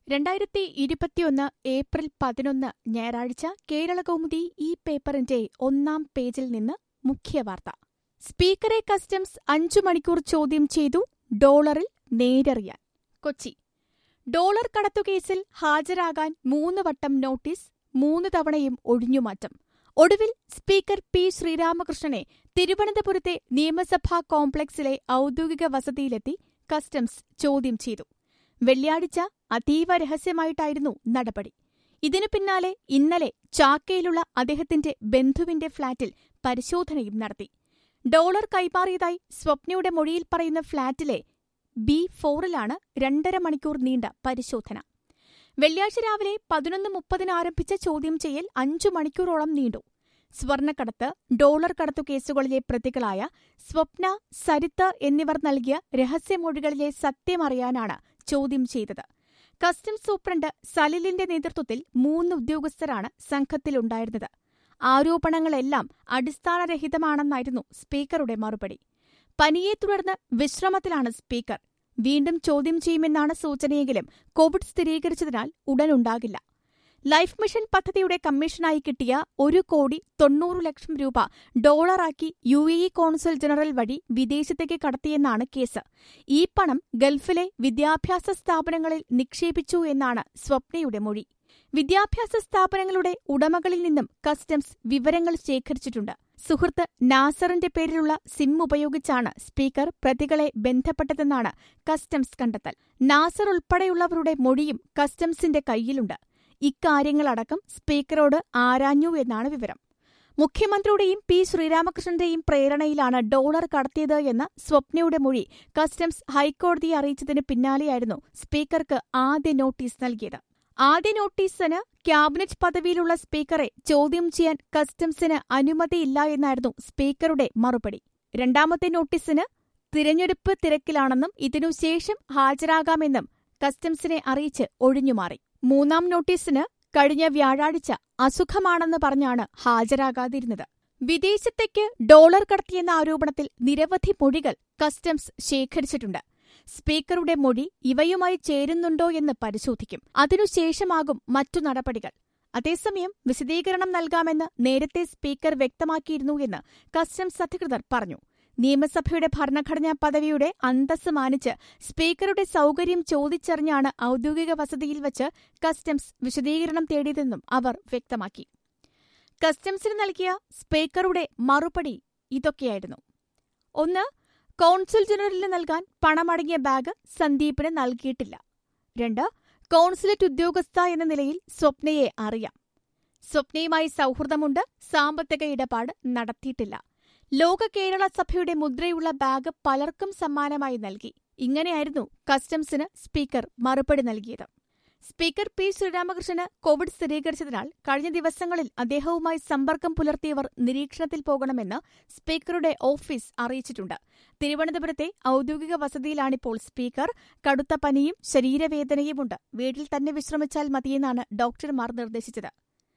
രണ്ടായിരത്തി ഇരുപത്തിയൊന്ന് ഏപ്രിൽ പതിനൊന്ന് ഞായറാഴ്ച കേരളകൗമുദി ഈ പേപ്പറിന്റെ ഒന്നാം പേജിൽ നിന്ന് മുഖ്യവാർത്ത സ്പീക്കറെ കസ്റ്റംസ് അഞ്ചു മണിക്കൂർ ചോദ്യം ചെയ്തു ഡോളറിൽ നേരെറിയാൻ കൊച്ചി ഡോളർ കടത്തുകേസിൽ ഹാജരാകാൻ മൂന്ന് വട്ടം നോട്ടീസ് മൂന്ന് തവണയും ഒഴിഞ്ഞുമാറ്റം ഒടുവിൽ സ്പീക്കർ പി ശ്രീരാമകൃഷ്ണനെ തിരുവനന്തപുരത്തെ നിയമസഭാ കോംപ്ലക്സിലെ ഔദ്യോഗിക വസതിയിലെത്തി കസ്റ്റംസ് ചോദ്യം ചെയ്തു വെള്ളിയാഴ്ച അതീവ രഹസ്യമായിട്ടായിരുന്നു നടപടി ഇതിനു പിന്നാലെ ഇന്നലെ ചാക്കയിലുള്ള അദ്ദേഹത്തിന്റെ ബന്ധുവിന്റെ ഫ്ളാറ്റിൽ പരിശോധനയും നടത്തി ഡോളർ കൈമാറിയതായി സ്വപ്നയുടെ മൊഴിയിൽ പറയുന്ന ഫ്ളാറ്റിലെ ബി ഫോറിലാണ് രണ്ടര മണിക്കൂർ നീണ്ട പരിശോധന വെള്ളിയാഴ്ച രാവിലെ പതിനൊന്ന് മുപ്പതിന് ആരംഭിച്ച ചോദ്യം ചെയ്യൽ അഞ്ചു മണിക്കൂറോളം നീണ്ടു സ്വർണ്ണക്കടത്ത് ഡോളർ കടത്തു കേസുകളിലെ പ്രതികളായ സ്വപ്ന സരിത്ത് എന്നിവർ നൽകിയ രഹസ്യമൊഴികളിലെ സത്യമറിയാനാണ് ചോദ്യം ചെയ്തത് കസ്റ്റംസ് സൂപ്രണ്ട് സലിലിന്റെ നേതൃത്വത്തിൽ മൂന്ന് ഉദ്യോഗസ്ഥരാണ് സംഘത്തിലുണ്ടായിരുന്നത് ആരോപണങ്ങളെല്ലാം അടിസ്ഥാനരഹിതമാണെന്നായിരുന്നു സ്പീക്കറുടെ മറുപടി പനിയെ തുടർന്ന് വിശ്രമത്തിലാണ് സ്പീക്കർ വീണ്ടും ചോദ്യം ചെയ്യുമെന്നാണ് സൂചനയെങ്കിലും കോവിഡ് സ്ഥിരീകരിച്ചതിനാൽ ഉടനുണ്ടാകില്ല ലൈഫ് മിഷൻ പദ്ധതിയുടെ കമ്മീഷനായി കിട്ടിയ ഒരു കോടി തൊണ്ണൂറ് ലക്ഷം രൂപ ഡോളറാക്കി U A E consul general വഴി വിദേശത്തേക്ക് കടത്തിയെന്നാണ് കേസ് ഈ പണം ഗൾഫിലെ വിദ്യാഭ്യാസ സ്ഥാപനങ്ങളിൽ നിക്ഷേപിച്ചു എന്നാണ് സ്വപ്നയുടെ മൊഴി വിദ്യാഭ്യാസ സ്ഥാപനങ്ങളുടെ ഉടമകളിൽ നിന്നും കസ്റ്റംസ് വിവരങ്ങൾ ശേഖരിച്ചിട്ടുണ്ട് സുഹൃത്ത് നാസറിന്റെ പേരിലുള്ള സിം ഉപയോഗിച്ചാണ് സ്പീക്കർ പ്രതികളെ ബന്ധപ്പെട്ടതെന്നാണ് കസ്റ്റംസ് കണ്ടെത്തൽ നാസർ ഉൾപ്പെടെയുള്ളവരുടെ മൊഴിയും കസ്റ്റംസിന്റെ കയ്യിലുണ്ട് ഇക്കാര്യങ്ങളടക്കം സ്പീക്കറോട് ആരാഞ്ഞു എന്നാണ് വിവരം മുഖ്യമന്ത്രിയുടെയും പി ശ്രീരാമകൃഷ്ണന്റെയും പ്രേരണയിലാണ് ഡോളർ കടത്തിയത് എന്ന സ്വപ്നയുടെ മൊഴി കസ്റ്റംസ് ഹൈക്കോടതിയെ അറിയിച്ചതിന് പിന്നാലെയായിരുന്നു സ്പീക്കർക്ക് ആദ്യ നോട്ടീസ് നൽകിയത് ആദ്യ നോട്ടീസിന് ക്യാബിനറ്റ് പദവിയിലുള്ള സ്പീക്കറെ ചോദ്യം ചെയ്യാൻ കസ്റ്റംസിന് അനുമതിയില്ല എന്നായിരുന്നു സ്പീക്കറുടെ മറുപടി രണ്ടാമത്തെ നോട്ടീസിന് തിരഞ്ഞെടുപ്പ് തിരക്കിലാണെന്നും ഇതിനുശേഷം ഹാജരാകാമെന്നും കസ്റ്റംസിനെ അറിയിച്ച് ഒഴിഞ്ഞുമാറി മൂന്നാം നോട്ടീസിന് കഴിഞ്ഞ വ്യാഴാഴ്ച അസുഖമാണെന്ന് പറഞ്ഞാണ് ഹാജരാകാതിരുന്നത് വിദേശത്തേക്ക് ഡോളർ കടത്തിയെന്ന ആരോപണത്തിൽ നിരവധി മൊഴികൾ കസ്റ്റംസ് ശേഖരിച്ചിട്ടുണ്ട് സ്പീക്കറുടെ മൊഴി ഇവയുമായി ചേരുന്നുണ്ടോ എന്ന് പരിശോധിക്കും അതിനുശേഷമാകും മറ്റു നടപടികൾ അതേസമയം വിശദീകരണം നൽകാമെന്ന് നേരത്തെ സ്പീക്കർ വ്യക്തമാക്കിയിരുന്നു എന്ന് കസ്റ്റംസ് അധികൃതർ പറഞ്ഞു നിയമസഭയുടെ ഭരണഘടനാ പദവിയുടെ അന്തസ് മാനിച്ച് സ്പീക്കറുടെ സൗകര്യം ചോദിച്ചറിഞ്ഞാണ് ഔദ്യോഗിക വസതിയിൽ വച്ച് കസ്റ്റംസ് വിശദീകരണം തേടിയതെന്നും അവർ വ്യക്തമാക്കി കസ്റ്റംസിന് നൽകിയ സ്പീക്കറുടെ മറുപടി ഇതൊക്കെയായിരുന്നു ഒന്ന് കോൺസുൽ ജനറലിന് നൽകാൻ പണമടങ്ങിയ ബാഗ് സന്ദീപിന് നൽകിയിട്ടില്ല രണ്ട് കോൺസുലേറ്റ് ഉദ്യോഗസ്ഥ എന്ന നിലയിൽ സ്വപ്നയെ അറിയാം സ്വപ്നയുമായി സൗഹൃദമുണ്ട് സാമ്പത്തിക ഇടപാട് നടത്തിയിട്ടില്ല ലോക കേരള സഭയുടെ മുദ്രയുള്ള ബാഗ് പലർക്കും സമ്മാനമായി നൽകി ഇങ്ങനെയായിരുന്നു കസ്റ്റംസിന് സ്പീക്കർ മറുപടി നൽകിയത് സ്പീക്കർ പി ശ്രീരാമകൃഷ്ണന് കോവിഡ് സ്ഥിരീകരിച്ചതിനാൽ കഴിഞ്ഞ ദിവസങ്ങളിൽ അദ്ദേഹവുമായി സമ്പർക്കം പുലർത്തിയവർ നിരീക്ഷണത്തിൽ പോകണമെന്ന് സ്പീക്കറുടെ ഓഫീസ് അറിയിച്ചിട്ടുണ്ട് തിരുവനന്തപുരത്തെ ഔദ്യോഗിക വസതിയിലാണിപ്പോൾ സ്പീക്കർ കടുത്ത പനിയും ശരീരവേദനയുമുണ്ട് വീട്ടിൽ തന്നെ വിശ്രമിച്ചാൽ മതിയെന്നാണ് ഡോക്ടർമാർ നിർദ്ദേശിച്ചത്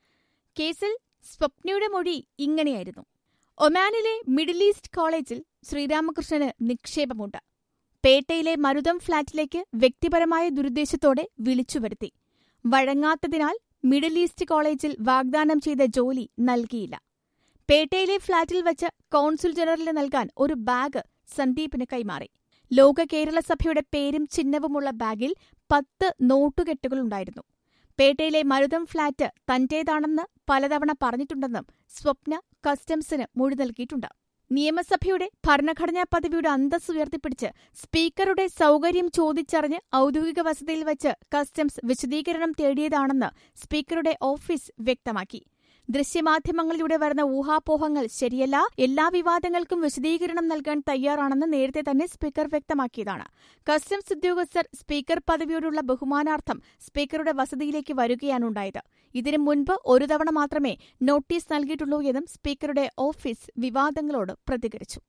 കേസിൽ സ്വപ്നയുടെ മൊഴി ഇങ്ങനെയായിരുന്നു ഒമാനിലെ മിഡിൽ ഈസ്റ്റ് കോളേജിൽ ശ്രീരാമകൃഷ്ണന് നിക്ഷേപമുണ്ട് പേട്ടയിലെ മരുതം ഫ്ളാറ്റിലേക്ക് വ്യക്തിപരമായ ദുരുദ്ദേശത്തോടെ വിളിച്ചുവരുത്തി വഴങ്ങാത്തതിനാൽ മിഡിൽ ഈസ്റ്റ് കോളേജിൽ വാഗ്ദാനം ചെയ്ത ജോലി നൽകിയില്ല പേട്ടയിലെ ഫ്ളാറ്റിൽ വച്ച് കോൺസുൽ ജനറലിന് നൽകാൻ ഒരു ബാഗ് സന്ദീപിന് കൈമാറി ലോക കേരള സഭയുടെ പേരും ചിഹ്നവുമുള്ള ബാഗിൽ പത്ത് നോട്ടുകെട്ടുകളുണ്ടായിരുന്നു പേട്ടയിലെ മരുതം ഫ്ളാറ്റ് തന്റേതാണെന്ന് പലതവണ പറഞ്ഞിട്ടുണ്ടെന്നും സ്വപ്ന കസ്റ്റംസിന് മൊഴി നൽകിയിട്ടുണ്ട് നിയമസഭയുടെ ഭരണഘടനാ പദവിയുടെ അന്തസ് ഉയർത്തിപ്പിടിച്ച് സ്പീക്കറുടെ സൗകര്യം ചോദിച്ചറിഞ്ഞ് ഔദ്യോഗിക വസതിയിൽ വച്ച് കസ്റ്റംസ് വിശദീകരണം തേടിയതാണെന്ന് സ്പീക്കറുടെ ഓഫീസ് വ്യക്തമാക്കി ദൃശ്യമാധ്യമങ്ങളിലൂടെ വരുന്ന ഊഹാപോഹങ്ങൾ ശരിയല്ല എല്ലാ വിവാദങ്ങൾക്കും വിശദീകരണം നൽകാൻ തയ്യാറാണെന്ന് നേരത്തെ തന്നെ സ്പീക്കർ വ്യക്തമാക്കിയതാണ് കസ്റ്റംസ് ഉദ്യോഗസ്ഥർ സ്പീക്കർ പദവിയോടുള്ള ബഹുമാനാർത്ഥം സ്പീക്കറുടെ വസതിയിലേക്ക് വരികയാണുണ്ടായത് ഇതിനു മുൻപ് ഒരു തവണ മാത്രമേ നോട്ടീസ് നൽകിയിട്ടുള്ളൂ എന്നും സ്പീക്കറുടെ ഓഫീസ് വിവാദങ്ങളോട് പ്രതികരിച്ചു